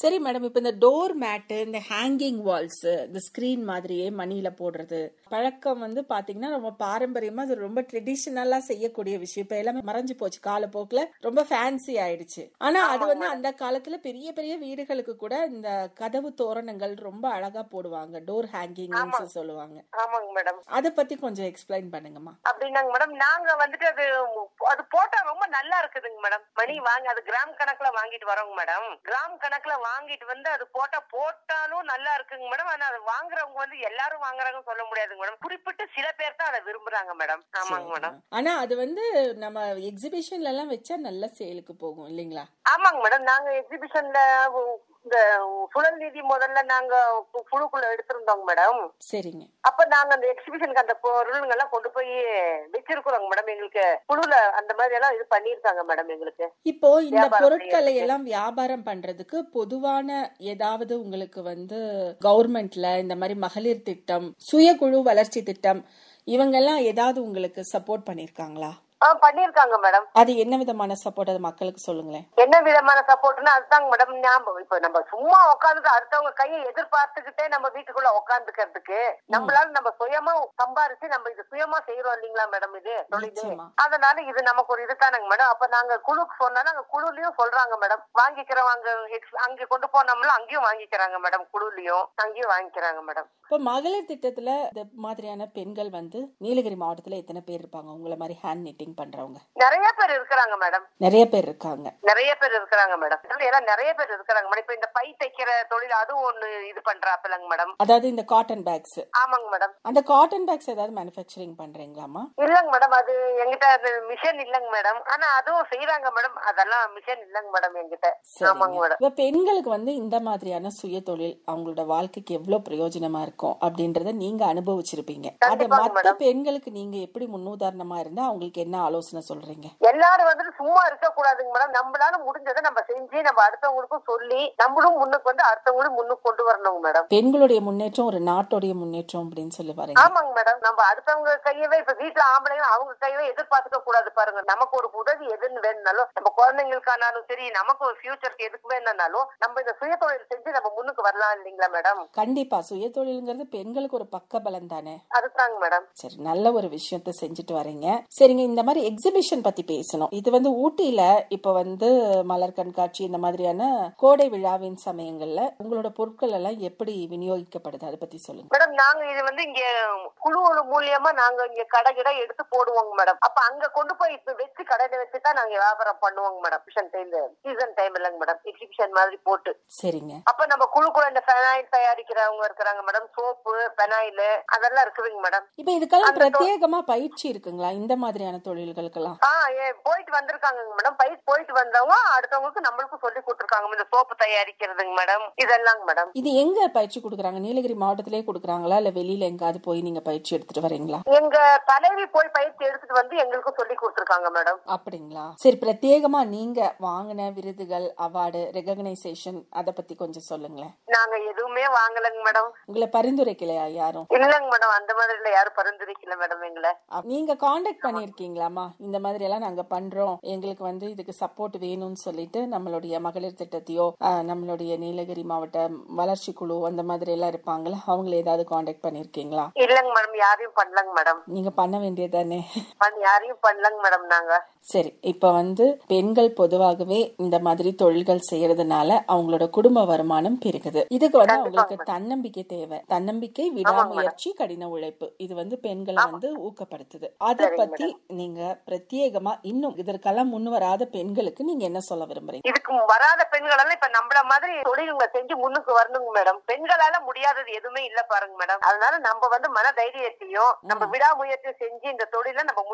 சரி மேடம் இப்ப இந்த டோர் மேட்டு இந்த ஹேங்கிங் வால்ஸ் இந்த ஸ்கிரீன் மாதிரியே மணியில போடுறது பழக்கம் வந்து பாத்தீங்கன்னா ரொம்ப பாரம்பரியமா அது ரொம்ப ட்ரெடிஷனலா செய்யக்கூடிய விஷயம் இப்ப எல்லாமே மறைஞ்சு போச்சு காலப்போக்குல ரொம்ப ஃபேன்சி ஆயிடுச்சு ஆனா அது வந்து அந்த காலத்துல பெரிய பெரிய வீடுகளுக்கு கூட இந்த கதவு தோரணங்கள் ரொம்ப அழகா போடுவாங்க டோர் ஹேங்கிங் சொல்லுவாங்க ஆமாங்க மேடம் அத பத்தி கொஞ்சம் எக்ஸ்பிளைன் பண்ணுங்கம்மா அப்படின்னாங்க மேடம் நாங்க வந்துட்டு அது அது போட்டா ரொம்ப நல்லா இருக்குதுங்க மேடம் மணி வாங்கி அது கிராம் கணக்குல வாங்கிட்டு வரோங்க மேடம் கிராம் கணக்குல வாங்கிட்டு வந்து அது போட்டா போட்டாலும் நல்லா இருக்குங்க மேடம் ஆனா அது வாங்குறவங்க வந்து எல்லாரும் வாங்குறாங்கன்னு சொல்ல முடியாதுங்க மேடம் குறிப்பிட்டு சில பேர் தான் அதை விரும்புறாங்க மேடம் ஆமாங்க மேடம் ஆனா அது வந்து நம்ம எக்ஸிபிஷன்ல எல்லாம் வச்சா நல்ல சேலுக்கு போகும் இல்லைங்களா ஆமாங்க மேடம் நாங்க எக்ஸிபிஷன்ல இந்த சுழல் நீதி முதல்ல நாங்க கு- குழுக்குள்ள எடுத்திருந்தோங்க மேடம் சரிங்க அப்ப நாங்க அந்த எக்ஸிபிஷனுக்கு அந்த பொருளுங்க எல்லாம் கொண்டு போய் வச்சிருக்கிறோங்க மேடம் எங்களுக்கு குழுல அந்த மாதிரி எல்லாம் இது பண்ணிருக்காங்க மேடம் எங்களுக்கு இப்போ இந்த வியாபாரம் பொருட்களை செய்யறதுக்கு. எல்லாம் வியாபாரம் பண்றதுக்கு பொதுவான ஏதாவது உங்களுக்கு வந்து கவர்மெண்ட்ல இந்த மாதிரி மகளிர் திட்டம் சுயகுழு வளர்ச்சி திட்டம் இவங்க எல்லாம் ஏதாவது உங்களுக்கு சப்போர்ட் பண்ணிருக்காங்களா ஆ பண்ணிருக்காங்க மேடம் அது என்ன விதமான சப்போர்ட் அது மக்களுக்கு சொல்லுங்களேன் என்ன விதமான சப்போர்ட்னா அதுதாங்க மேடம் ஞாபகம் இப்ப நம்ம சும்மா உட்காந்துட்டு அடுத்தவங்க கையை எதிர்பார்த்துக்கிட்டே நம்ம வீட்டுக்குள்ள உட்காந்துக்கிறதுக்கு நம்மளால நம்ம சுயமா சம்பாரிச்சு நம்ம இது சுயமா செய்யறோம் இல்லீங்களா மேடம் இது தொழில் நிச்சயமா. அதனால இது நமக்கு ஒரு இதுதானங்க மேடம் அப்ப நாங்க குழுக்கு சொன்னாலும் அங்க குழுலயும் சொல்றாங்க மேடம் வாங்கிக்கிறவங்க ex- அங்க கொண்டு போனோம்ல அங்கேயும் வாங்கிக்கிறாங்க மேடம் குழுலயும் அங்கேயும் வாங்கிக்கிறாங்க மேடம் இப்போ மகளிர் திட்டத்துல இந்த மாதிரியான பெண்கள் வந்து நீலகிரி மாவட்டத்துல எத்தனை பேர் இருப்பாங்க உங்களை மாதிரி ஹேண்ட் knitting பண்றவங்க நிறைய பேர் இருக்கிறாங்க மேடம் நிறைய பேர் இருக்காங்க நிறைய பேர் இருக்கிறாங்க மேடம் எல்லாம் நிறைய பேர் இருக்கிறாங்க மேடம் இப்ப இந்த பை தைக்கிற தொழில் அதுவும் ஒண்ணு இது பண்றாப்பிலங்க மேடம் அதாவது இந்த காட்டன் பேக்ஸ் ஆமாங்க மேடம் அந்த காட்டன் பேக்ஸ் ஏதாவது மேனுஃபேக்சரிங் பண்றீங்களாமா இல்லங்க மேடம் அது எங்கிட்ட அது மிஷின் இல்லங்க மேடம் ஆனா அதுவும் செய்யறாங்க மேடம் அதெல்லாம் மிஷின் இல்லங்க மேடம் என்கிட்ட ஆமாங்க சரிங்க மேடம் இப்ப பெண்களுக்கு வந்து இந்த மாதிரியான சுய தொழில் அவங்களோட வாழ்க்கைக்கு எவ்வளவு பிரயோஜனமா இருக்கும் அப்படின்றத நீங்க அனுபவிச்சிருப்பீங்க அத கண்டிப்பாங்க மத்த மேடம். பெண்களுக்கு நீங்க எப்படி முன்னுதாரணமா இருந்தா அவங்களுக்கு என்ன ஆலோசனை சொல்றீங்க எல்லாரும் வந்துட்டு சும்மா இருக்க கூடாதுங்க மேடம் நம்மளால முடிஞ்சதை நம்ம செஞ்சு நம்ம அடுத்தவங்களுக்கும் சொல்லி நம்மளும் முன்னுக்கு வந்து அடுத்தவங்களும் முன்னுக்கு கொண்டு வரணுங்க மேடம் பெண்களுடைய முன்னேற்றம் ஒரு நாட்டுடைய முன்னேற்றம் அப்படின்னு சொல்லி பாருங்க ஆமாங்க மேடம் நம்ம அடுத்தவங்க கையவே இப்ப வீட்டுல ஆம்பளைங்க அவங்க கையவே எதிர்பார்த்துக்க கூடாது பாருங்க நமக்கு ஒரு உதவி எதுன்னு வேணும்னாலும் நம்ம குழந்தைங்களுக்கானாலும் சரி நமக்கு ஒரு ஃபியூச்சருக்கு எதுக்கு வேணும்னாலும் நம்ம இந்த சுய தொழில் செஞ்சு நம்ம முன்னுக்கு வரலாம் இல்லைங்களா மேடம் கண்டிப்பா சுய தொழிலுங்கிறது பெண்களுக்கு ஒரு பக்க பலம் தானே அதுதாங்க மேடம் சரி நல்ல ஒரு விஷயத்த செஞ்சுட்டு வரீங்க சரிங்க இந்த மாதிரி எக்ஸிபிஷன் பத்தி பேசணும் இது வந்து ஊட்டியில இப்ப வந்து மலர் கண்காட்சி இந்த மாதிரியான கோடை விழாவின் சமயங்கள்ல உங்களோட பொருட்கள் எல்லாம் எப்படி விநியோகிக்கப்படுது அதை பத்தி சொல்லுங்க மேடம் நாங்க இது வந்து இங்க குழு மூலியமா நாங்க இங்க கடை கடை எடுத்து போடுவோங்க மேடம் அப்ப அங்க கொண்டு போய் இப்ப வச்சு கடையில வச்சு தான் நாங்க வியாபாரம் பண்ணுவோங்க மேடம் எக்ஸிபிஷன் டைம்ல சீசன் டைம் இல்லைங்க மேடம் எக்ஸிபிஷன் மாதிரி போட்டு சரிங்க அப்ப நம்ம குழுக்குள்ள இந்த பெனாயில் தயாரிக்கிறவங்க இருக்கிறாங்க மேடம் சோப்பு பெனாயில் அதெல்லாம் இருக்குதுங்க மேடம் இப்ப இதுக்கெல்லாம் அந்த தொ- பிரத்யேகமா பயிற்சி இருக்குங்களா இந்த மாதிரியான தொழில்களுக்கெல்லாம் ஆ ஏ, போயிட்டு வந்திருக்காங்க மேடம் பயிர் போயிட்டு வந்தவங்க அடுத்தவங்களுக்கு நம்மளுக்கும் சொல்லி கொடுத்துருக்காங்க இந்த சோப்பு தயாரிக்கிறதுங்க மேடம் இதெல்லாங்க மேடம் இது எங்க பயிற்சி கொடுக்குறாங்க நீலகிரி மாவட்டத்திலே கொடுக்குறாங்களா இல்ல வெளியில எங்காவது போய் நீங்க பயிற்சி எடுத்துட்டு வரீங்களா எங்க தலைவி போய் பயிற்சி எடுத்துட்டு வந்து எங்களுக்கும் சொல்லி கொடுத்துருக்காங்க மேடம் அப்படிங்களா சரி பிரத்யேகமா நீங்க வாங்கின விருதுகள் அவார்டு ரெகக்னைசேஷன் அத பத்தி கொஞ்சம் சொல்லுங்களேன் நாங்க எதுவுமே வாங்கலைங்க மேடம் உங்களை பரிந்துரைக்கலையா யாரும் இல்லங்க மேடம் அந்த மாதிரி இல்ல யாரும் பரிந்துரைக்கல மேடம் எங்களை அப்- நீங்க காண்டாக்ட் பண்ணிருக்கீங்களாமா இந்த மாதிரி எல்லாம் நாங்க பண்றோம் எங்களுக்கு வந்து இதுக்கு சப்போர்ட் வேணும்னு சொல்லிட்டு நம்மளுடைய மகளிர் திட்டத்தையோ ஆஹ், நம்மளுடைய நீலகிரி மாவட்ட வளர்ச்சி குழு அந்த மாதிரி எல்லாம் இருப்பாங்களா அவங்கள ஏதாவது காண்டாக்ட் பண்ணிருக்கீங்களா இல்லங்க மேடம் யாரையும் பண்ணலங்க மேடம் நீங்க பண்ண வேண்டியதானே பண்ண- யாரையும் பண்ணலங்க மேடம் நாங்க சரி இப்ப வந்து பெண்கள் பொதுவாகவே இந்த மாதிரி தொழில்கள் செய்யறதுனால அவங்களோட குடும்ப வருமானம் பெருகுது இதுக்கு வந்து அவங்களுக்கு தன்னம்பிக்கை தேவை தன்னம்பிக்கை விடாமுயற்சி கடின உழைப்பு இது வந்து பெண்களை வந்து ஊக்கப்படுத்துது அத பத்தி நீங்க பிரத்யேகமா இன்னும் இதற்கெல்லாம் முன் வராத பெண்களுக்கு நீங்க என்ன சொல்ல விரும்புறீங்க இதுக்கு வராத பெண்கள் எல்லாம் இப்ப நம்மள மாதிரி தொழிலுங்களை செஞ்சு முன்னுக்கு வரணுங்க மேடம் பெண்களால முடியாதது எதுவுமே இல்ல பாருங்க மேடம் அதனால நம்ம வந்து மன தைரியத்தையும் நம்ம விடாமுயற்சி செஞ்சு இந்த தொழில நம்ம